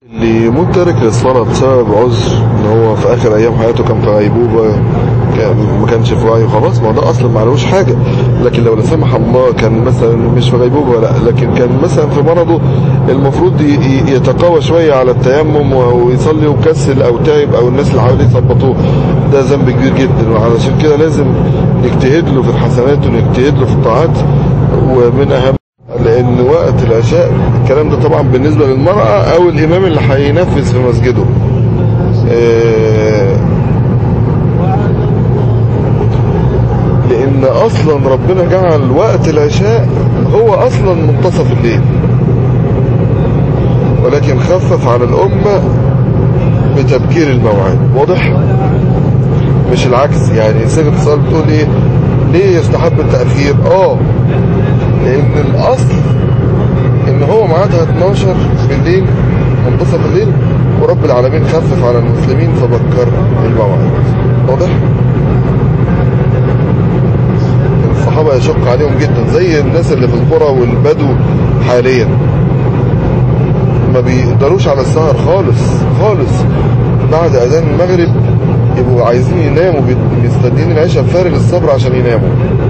اللي يموت تارك للصلاة بسبب عذر ان هو في اخر ايام حياته كان في غيبوبة كان ما كانش في وعي خلاص ما هو ده اصلا معلوش حاجة لكن لو لا سمح الله كان مثلا مش في غيبوبة لا لكن كان مثلا في مرضه المفروض ي- ي- يتقوى شوية على التيمم ويصلي وكسل او تعب او الناس اللي حواليه يثبطوه ده ذنب كبير جدا وعلشان كده لازم نجتهد له في الحسنات ونجتهد له في الطاعات ومن اهم لان وقت العشاء الكلام ده طبعا بالنسبه للمراه او الامام اللي هينفذ في مسجده آه، لان اصلا ربنا جعل وقت العشاء هو اصلا منتصف الليل ولكن خفف على الامه بتبكير الموعد واضح مش العكس يعني سيدة الاتصال بتقول ايه ليه يستحب التأخير اه لان الاصل ان هو ميعادها 12 بالليل منتصف الليل ورب العالمين خفف على المسلمين فبكر الموعد واضح الصحابة يشق عليهم جدا زي الناس اللي في القرى والبدو حاليا ما بيقدروش على السهر خالص خالص بعد اذان المغرب يبقوا عايزين يناموا بي- مستنيين العشاء بفارغ الصبر عشان يناموا